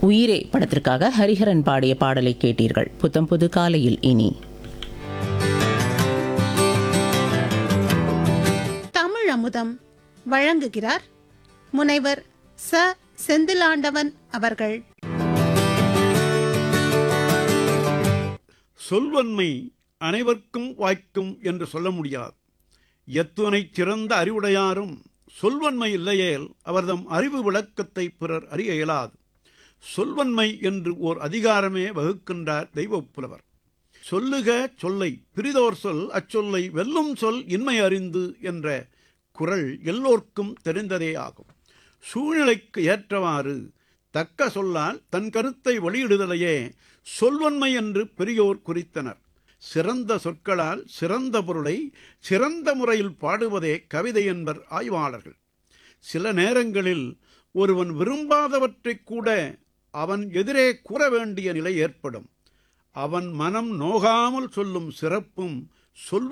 உயிரே படத்திற்காக ஹரிஹரன் பாடிய பாடலை கேட்டீர்கள் புத்தம் புது காலையில் இனி தமிழ் அமுதம் வழங்குகிறார் முனைவர் ச செந்திலாண்டவன் அவர்கள் சொல்வன்மை அனைவருக்கும் வாய்க்கும் என்று சொல்ல முடியாது எத்துணை சிறந்த அறிவுடையாரும் சொல்வன்மை இல்லையேல் அவர்தம் அறிவு விளக்கத்தை பிறர் அறிய இயலாது சொல்வன்மை என்று ஓர் அதிகாரமே வகுக்கின்றார் தெய்வப் புலவர் சொல்லுக சொல்லை பிரிதோர் சொல் அச்சொல்லை வெல்லும் சொல் இன்மை அறிந்து என்ற குறள் எல்லோர்க்கும் தெரிந்ததே ஆகும் சூழ்நிலைக்கு ஏற்றவாறு தக்க சொல்லால் தன் கருத்தை வெளியிடுதலையே சொல்வன்மை என்று பெரியோர் குறித்தனர் சிறந்த சொற்களால் சிறந்த பொருளை சிறந்த முறையில் பாடுவதே கவிதை என்பர் ஆய்வாளர்கள் சில நேரங்களில் ஒருவன் விரும்பாதவற்றைக் கூட அவன் எதிரே கூற வேண்டிய நிலை ஏற்படும் அவன் மனம் நோகாமல் சொல்லும் சிறப்பும் சொல்